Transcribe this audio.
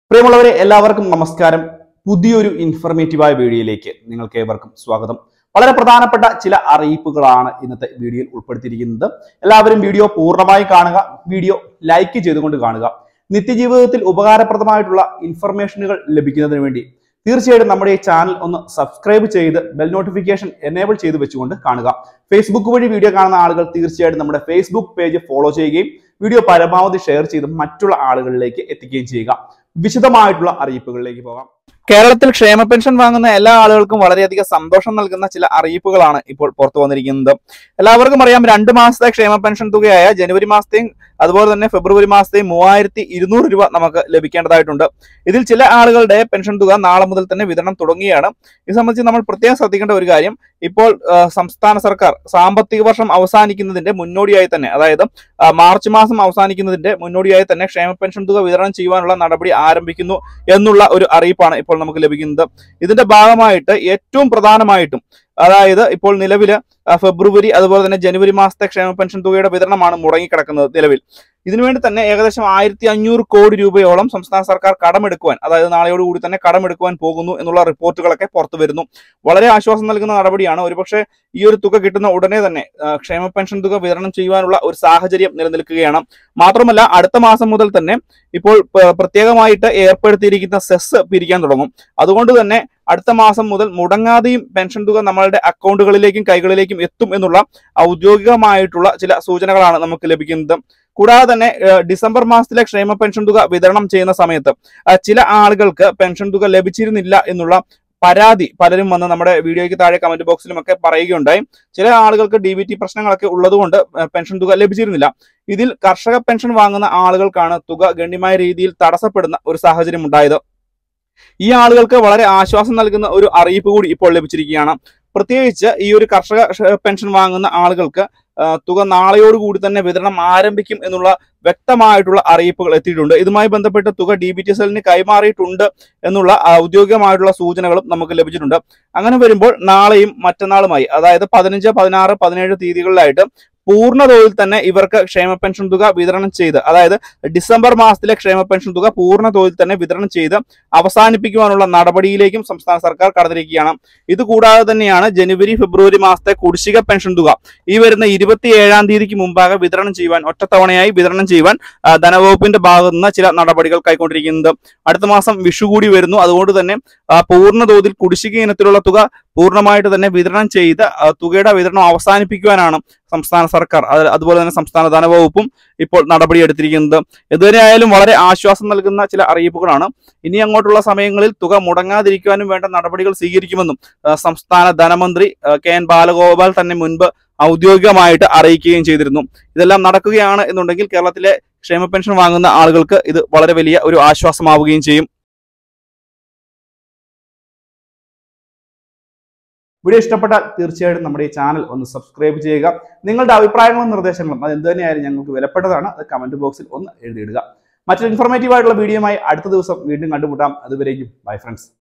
പ്രിയമുള്ളവരെ എല്ലാവർക്കും നമസ്കാരം പുതിയൊരു ഇൻഫർമേറ്റീവായ വീഡിയോയിലേക്ക് നിങ്ങൾക്ക് ഏവർക്കും സ്വാഗതം വളരെ പ്രധാനപ്പെട്ട ചില അറിയിപ്പുകളാണ് ഇന്നത്തെ വീഡിയോയിൽ ഉൾപ്പെടുത്തിയിരിക്കുന്നത് എല്ലാവരും വീഡിയോ പൂർണ്ണമായി കാണുക വീഡിയോ ലൈക്ക് ചെയ്തുകൊണ്ട് കാണുക നിത്യജീവിതത്തിൽ ഉപകാരപ്രദമായിട്ടുള്ള ഇൻഫർമേഷനുകൾ ലഭിക്കുന്നതിന് വേണ്ടി തീർച്ചയായിട്ടും നമ്മുടെ ഈ ചാനൽ ഒന്ന് സബ്സ്ക്രൈബ് ചെയ്ത് ബെൽ നോട്ടിഫിക്കേഷൻ എനേബിൾ ചെയ്ത് വെച്ചുകൊണ്ട് കാണുക ഫേസ്ബുക്ക് വഴി വീഡിയോ കാണുന്ന ആളുകൾ തീർച്ചയായിട്ടും നമ്മുടെ ഫേസ്ബുക്ക് പേജ് ഫോളോ ചെയ്യുകയും വീഡിയോ പരമാവധി ഷെയർ ചെയ്ത് മറ്റുള്ള ആളുകളിലേക്ക് എത്തിക്കുകയും ചെയ്യുക വിശദമായിട്ടുള്ള അറിയിപ്പുകളിലേക്ക് പോകാം കേരളത്തിൽ ക്ഷേമ പെൻഷൻ വാങ്ങുന്ന എല്ലാ ആളുകൾക്കും വളരെയധികം സന്തോഷം നൽകുന്ന ചില അറിയിപ്പുകളാണ് ഇപ്പോൾ പുറത്തു വന്നിരിക്കുന്നത് എല്ലാവർക്കും അറിയാം രണ്ട് മാസത്തെ ക്ഷേമ പെൻഷൻ തുകയായ ജനുവരി മാസത്തെയും അതുപോലെ തന്നെ ഫെബ്രുവരി മാസത്തെയും മൂവായിരത്തി ഇരുന്നൂറ് രൂപ നമുക്ക് ലഭിക്കേണ്ടതായിട്ടുണ്ട് ഇതിൽ ചില ആളുകളുടെ പെൻഷൻ തുക നാളെ മുതൽ തന്നെ വിതരണം തുടങ്ങിയാണ് ഇത് സംബന്ധിച്ച് നമ്മൾ പ്രത്യേകം ശ്രദ്ധിക്കേണ്ട ഒരു കാര്യം ഇപ്പോൾ ആ, സംസ്ഥാന സർക്കാർ സാമ്പത്തിക വർഷം അവസാനിക്കുന്നതിന്റെ മുന്നോടിയായി തന്നെ അതായത് ആ, മാർച്ച് മാസം അവസാനിക്കുന്നതിന്റെ മുന്നോടിയായി തന്നെ ക്ഷേമ പെൻഷൻ തുക വിതരണം ചെയ്യുവാനുള്ള നടപടി ആരംഭിക്കുന്നു എന്നുള്ള ഒരു അറിയിപ്പാണ് ഇപ്പോൾ നമുക്ക് ലഭിക്കുന്നത് ഇതിന്റെ ഭാഗമായിട്ട് ഏറ്റവും പ്രധാനമായിട്ടും അതായത് ഇപ്പോൾ നിലവില് ആ, ഫെബ്രുവരി അതുപോലെ തന്നെ ജനുവരി മാസത്തെ ക്ഷേമ പെൻഷൻ തുകയുടെ വിതരണമാണ് മുടങ്ങിക്കിടക്കുന്നത് നിലവിൽ ഇതിനുവേണ്ടി തന്നെ ഏകദേശം ആയിരത്തി അഞ്ഞൂറ് കോടി രൂപയോളം സംസ്ഥാന സർക്കാർ കടമെടുക്കുവാൻ അതായത് നാളെയോടുകൂടി തന്നെ കടമെടുക്കുവാൻ പോകുന്നു എന്നുള്ള റിപ്പോർട്ടുകളൊക്കെ പുറത്തു വരുന്നു വളരെ ആശ്വാസം നൽകുന്ന നടപടിയാണ് ഒരുപക്ഷെ ഈ ഒരു തുക കിട്ടുന്ന ഉടനെ തന്നെ ആ, ക്ഷേമ പെൻഷൻ തുക വിതരണം ചെയ്യുവാനുള്ള ഒരു സാഹചര്യം നിലനിൽക്കുകയാണ് മാത്രമല്ല അടുത്ത മാസം മുതൽ തന്നെ ഇപ്പോൾ പ- പ്രത്യേകമായിട്ട് ഏർപ്പെടുത്തിയിരിക്കുന്ന സെസ് പിരിക്കാൻ തുടങ്ങും അതുകൊണ്ട് തന്നെ അടുത്ത മാസം മുതൽ മുടങ്ങാതെയും പെൻഷൻ തുക നമ്മളുടെ അക്കൗണ്ടുകളിലേക്കും കൈകളിലേക്കും എത്തും എന്നുള്ള ഔദ്യോഗികമായിട്ടുള്ള ചില സൂചനകളാണ് നമുക്ക് ലഭിക്കുന്നത് കൂടാതെ തന്നെ ഏഹ്, ഡിസംബർ മാസത്തിലെ ക്ഷേമ പെൻഷൻ തുക വിതരണം ചെയ്യുന്ന സമയത്ത് ആ, ചില ആളുകൾക്ക് പെൻഷൻ തുക ലഭിച്ചിരുന്നില്ല എന്നുള്ള പരാതി പലരും വന്ന് നമ്മുടെ വീഡിയോയ്ക്ക് താഴെ കമന്റ് ബോക്സിലും ഒക്കെ പറയുകയുണ്ടായി ചില ആളുകൾക്ക് ഡി ബി ടി പ്രശ്നങ്ങളൊക്കെ ഉള്ളതുകൊണ്ട് ഏഹ്, പെൻഷൻ തുക ലഭിച്ചിരുന്നില്ല ഇതിൽ കർഷക പെൻഷൻ വാങ്ങുന്ന ആളുകൾക്കാണ് തുക ഗണ്യമായ രീതിയിൽ തടസ്സപ്പെടുന്ന ഒരു സാഹചര്യം ഉണ്ടായത് ഈ ആളുകൾക്ക് വളരെ ആശ്വാസം നൽകുന്ന ഒരു അറിയിപ്പ് കൂടി ഇപ്പോൾ ലഭിച്ചിരിക്കുകയാണ് പ്രത്യേകിച്ച് ഈ ഒരു കർഷക ഷ- പെൻഷൻ വാങ്ങുന്ന ആളുകൾക്ക് ആ, തുക നാളെയോടുകൂടി തന്നെ വിതരണം ആരംഭിക്കും എന്നുള്ള വ്യക്തമായിട്ടുള്ള അറിയിപ്പുകൾ എത്തിയിട്ടുണ്ട് ഇതുമായി ബന്ധപ്പെട്ട് തുക ഡി ബി ടി എസ് എല്ലിന് കൈമാറിയിട്ടുണ്ട് എന്നുള്ള ഔദ്യോഗികമായിട്ടുള്ള സൂചനകളും നമുക്ക് ലഭിച്ചിട്ടുണ്ട് അങ്ങനെ വരുമ്പോൾ നാളെയും മറ്റന്നാളുമായി അതായത് പതിനഞ്ച് പതിനാറ് പതിനേഴ് തീയതികളിലായിട്ട് പൂർണ്ണ തോതിൽ തന്നെ ഇവർക്ക് ക്ഷേമ പെൻഷൻ തുക വിതരണം ചെയ്ത് അതായത് ഡിസംബർ മാസത്തിലെ ക്ഷേമ പെൻഷൻ തുക പൂർണ്ണ തോതിൽ തന്നെ വിതരണം ചെയ്ത് അവസാനിപ്പിക്കുവാനുള്ള നടപടിയിലേക്കും സംസ്ഥാന സർക്കാർ കടന്നിരിക്കുകയാണ് ഇത് കൂടാതെ തന്നെയാണ് ജനുവരി ഫെബ്രുവരി മാസത്തെ കുടിശ്ശിക പെൻഷൻ തുക ഈ വരുന്ന ഇരുപത്തി ഏഴാം തീയതിക്ക് മുമ്പാകെ വിതരണം ചെയ്യുവാൻ ഒറ്റത്തവണയായി വിതരണം ചെയ്യുവാൻ ആ, ധനവകുപ്പിന്റെ ഭാഗത്തു നിന്ന് ചില നടപടികൾ കൈക്കൊണ്ടിരിക്കുന്നത് അടുത്ത മാസം വിഷു കൂടി വരുന്നു അതുകൊണ്ട് തന്നെ ആ, പൂർണ്ണ തോതിൽ കുടിശ്ശിക ഇനത്തിലുള്ള തുക പൂർണ്ണമായിട്ട് തന്നെ വിതരണം ചെയ്ത് ആ, തുകയുടെ വിതരണം അവസാനിപ്പിക്കുവാനാണ് സംസ്ഥാന സർക്കാർ അത് അതുപോലെ തന്നെ സംസ്ഥാന ധനവകുപ്പും ഇപ്പോൾ നടപടിയെടുത്തിരിക്കുന്നത് ഇതുവരെ ആയാലും വളരെ ആശ്വാസം നൽകുന്ന ചില അറിയിപ്പുകളാണ് ഇനി അങ്ങോട്ടുള്ള സമയങ്ങളിൽ തുക മുടങ്ങാതിരിക്കുവാനും വേണ്ട നടപടികൾ സ്വീകരിക്കുമെന്നും ആ, സംസ്ഥാന ധനമന്ത്രി ആ, കെ എൻ ബാലഗോപാൽ തന്നെ മുൻപ് ഔദ്യോഗികമായിട്ട് അറിയിക്കുകയും ചെയ്തിരുന്നു ഇതെല്ലാം നടക്കുകയാണ് എന്നുണ്ടെങ്കിൽ കേരളത്തിലെ ക്ഷേമ പെൻഷൻ വാങ്ങുന്ന ആളുകൾക്ക് ഇത് വളരെ വലിയ ഒരു ആശ്വാസമാവുകയും ചെയ്യും വീഡിയോ ഇഷ്ടപ്പെട്ടാൽ തീർച്ചയായിട്ടും നമ്മുടെ ഈ ചാനൽ ഒന്ന് സബ്സ്ക്രൈബ് ചെയ്യുക നിങ്ങളുടെ അഭിപ്രായങ്ങളും നിർദ്ദേശങ്ങളും അത് എന്ത് തന്നെയായാലും ഞങ്ങൾക്ക് വിലപ്പെട്ടതാണ് അത് കമന്റ് ബോക്സിൽ ഒന്ന് എഴുതിയിടുക മറ്റൊരു ഇൻഫോർമേറ്റീവ് ആയിട്ടുള്ള വീഡിയോയുമായി അടുത്ത ദിവസം വീണ്ടും കണ്ടുമുട്ടാം അതുവരേക്കും ബൈ ഫ്രണ്ട്സ്